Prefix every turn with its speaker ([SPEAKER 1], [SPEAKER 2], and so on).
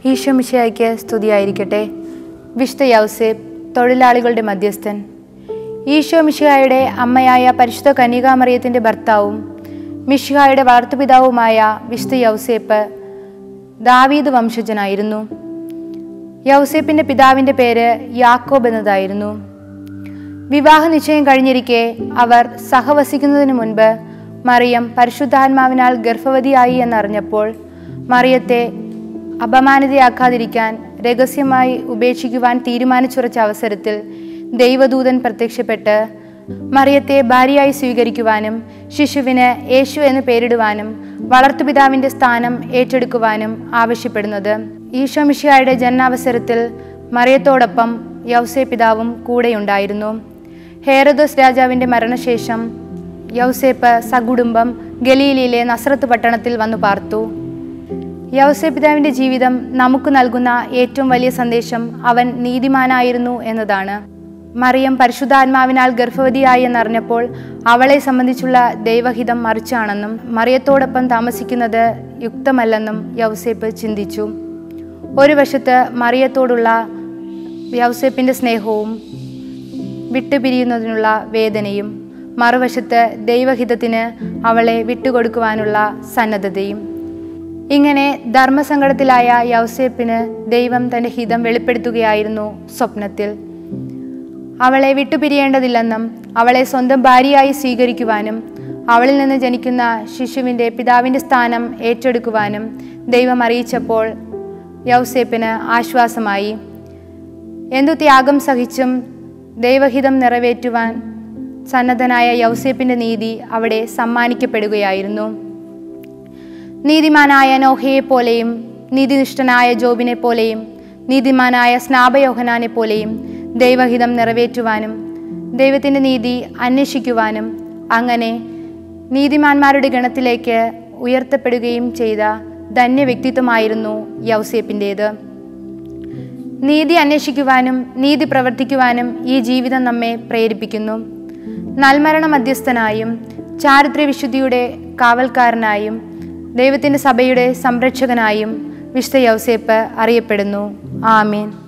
[SPEAKER 1] ഈശോ മിശിഹായ്ക്ക് സ്തുതിയായിരിക്കട്ടെ വിശുദ്ധ യൗസേപ്പ് തൊഴിലാളികളുടെ മധ്യസ്ഥൻ ഈശോ മിശിഹായുടെ അമ്മയായ പരിശുദ്ധ കന്യകാമറിയത്തിൻ്റെ ഭർത്താവും മിശിഹായുടെ വളർത്തുപിതാവുമായ വിശുദ്ധ യൗസേപ്പ് ദാവീദ് വംശജനായിരുന്നു യൗസേപ്പിൻ്റെ പിതാവിൻ്റെ പേര് യാക്കോബ് എന്നതായിരുന്നു വിവാഹ നിശ്ചയം കഴിഞ്ഞിരിക്കെ അവർ സഹവസിക്കുന്നതിന് മുൻപ് മറിയം പരിശുദ്ധാത്മാവിനാൽ ഗർഭവതിയായി എന്നറിഞ്ഞപ്പോൾ മറിയത്തെ അപമാനിതയാക്കാതിരിക്കാൻ രഹസ്യമായി ഉപേക്ഷിക്കുവാൻ തീരുമാനിച്ചുറച്ച അവസരത്തിൽ ദൈവദൂതൻ പ്രത്യക്ഷപ്പെട്ട് മറിയത്തെ ഭാര്യയായി സ്വീകരിക്കുവാനും ശിശുവിന് യേശു എന്ന് പേരിടുവാനും വളർത്തുപിതാവിൻ്റെ സ്ഥാനം ഏറ്റെടുക്കുവാനും ആവശ്യപ്പെടുന്നത് ഈശോമിഷിയായുടെ ജനനാവസരത്തിൽ മറിയത്തോടൊപ്പം യൗസേ പിതാവും കൂടെയുണ്ടായിരുന്നു ഹേറദോസ് രാജാവിൻ്റെ മരണശേഷം യൗസേപ്പ് സകുടുംബം ഗലീലിയിലെ നസ്രത്ത് പട്ടണത്തിൽ വന്നു പാർത്തു യൗസേ പിതാവിൻ്റെ ജീവിതം നമുക്ക് നൽകുന്ന ഏറ്റവും വലിയ സന്ദേശം അവൻ നീതിമാനായിരുന്നു എന്നതാണ് മറിയം പരിശുദ്ധാത്മാവിനാൽ ഗർഭവതിയായി എന്നറിഞ്ഞപ്പോൾ അവളെ സംബന്ധിച്ചുള്ള ദൈവഹിതം മറിച്ചാണെന്നും മറിയത്തോടൊപ്പം താമസിക്കുന്നത് യുക്തമല്ലെന്നും യൗസേപ്പ് ചിന്തിച്ചു ഒരു വശത്ത് മറിയത്തോടുള്ള യൗസേപ്പിൻ്റെ സ്നേഹവും വിട്ടുപിരിയുന്നതിനുള്ള വേദനയും മറുവശത്ത് ദൈവഹിതത്തിന് അവളെ വിട്ടുകൊടുക്കുവാനുള്ള സന്നദ്ധതയും ഇങ്ങനെ ധർമ്മസങ്കടത്തിലായ യൗസേപ്പിന് ദൈവം തൻ്റെ ഹിതം വെളിപ്പെടുത്തുകയായിരുന്നു സ്വപ്നത്തിൽ അവളെ വിട്ടുപിരിയേണ്ടതില്ലെന്നും അവളെ സ്വന്തം ഭാര്യയായി സ്വീകരിക്കുവാനും അവളിൽ നിന്ന് ജനിക്കുന്ന ശിശുവിൻ്റെ പിതാവിൻ്റെ സ്ഥാനം ഏറ്റെടുക്കുവാനും ദൈവം അറിയിച്ചപ്പോൾ യൗസേപ്പിന് ആശ്വാസമായി എന്തു ത്യാഗം സഹിച്ചും ദൈവഹിതം നിറവേറ്റുവാൻ സന്നദ്ധനായ യൗസേപ്പിൻ്റെ നീതി അവിടെ സമ്മാനിക്കപ്പെടുകയായിരുന്നു നീതിമാനായ നോഹയെ പോലെയും നീതിനിഷ്ഠനായ ജോബിനെ പോലെയും നീതിമാനായ സ്നാപയോഹനാനെ പോലെയും ദൈവഹിതം നിറവേറ്റുവാനും ദൈവത്തിൻ്റെ നീതി അന്വേഷിക്കുവാനും അങ്ങനെ നീതിമാന്മാരുടെ ഗണത്തിലേക്ക് ഉയർത്തപ്പെടുകയും ചെയ്ത ധന്യ വ്യക്തിത്വമായിരുന്നു യൗസേപ്പിൻ്റേത് നീതി അന്വേഷിക്കുവാനും നീതി പ്രവർത്തിക്കുവാനും ഈ ജീവിതം നമ്മെ പ്രേരിപ്പിക്കുന്നു നൽമരണ മധ്യസ്ഥനായും ചാരിത്ര്യ വിശുദ്ധിയുടെ കാവൽക്കാരനായും ദൈവത്തിൻ്റെ സഭയുടെ സംരക്ഷകനായും വിശുദ്ധ യൗസേപ്പ് അറിയപ്പെടുന്നു ആമീൻ